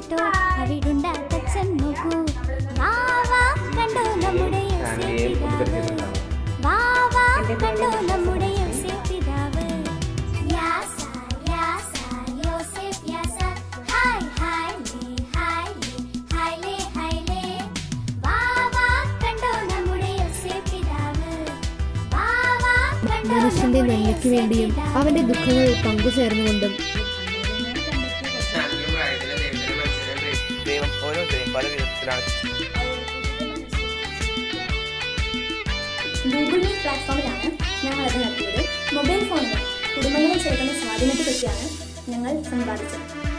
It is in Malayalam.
കേട്ടോ അവിടുണ്ട തച്ചൻ നോക്കൂ വാ വാ കണ്ടോ നമ്മുടെ യോസേപ്പ് പിതാവ് വാ വാ കണ്ടോ നമ്മുടെ യോസേപ്പ് പിതാവ് യാസ യാസ യോസേപ്പ് യാസ ഹായ് ഹായ് ലേ ഹായ് ലേ ഹായ് ലേ ഹായ് ലേ വാ വാ കണ്ടോ നമ്മുടെ യോസേപ്പ് പിതാവ് വാ വാ കണ്ടോ മനുഷ്യന്റെ നമ്മുടെ നന്മയ്ക്ക് വേണ്ടിയും യോസേപ്പ് പിതാവ്. അവന്റെ ദുഃഖങ്ങളിൽ പങ്കുചേർന്നുകൊണ്ടും ദൈവം ഓരോരുത്തരെയും പല വിധത്തിലാണ് ഗൂഗിൾ മീറ്റ് പ്ലാറ്റ്ഫോമിലാണ് ഞങ്ങൾ അത് നടത്തിയത് മൊബൈൽ ഫോണുകൾ കുടുംബങ്ങളെ ചേർക്കുന്ന സ്വാധീനത്തെപ്പറ്റിയാണ് ഞങ്ങൾ സംവാദിച്ചത്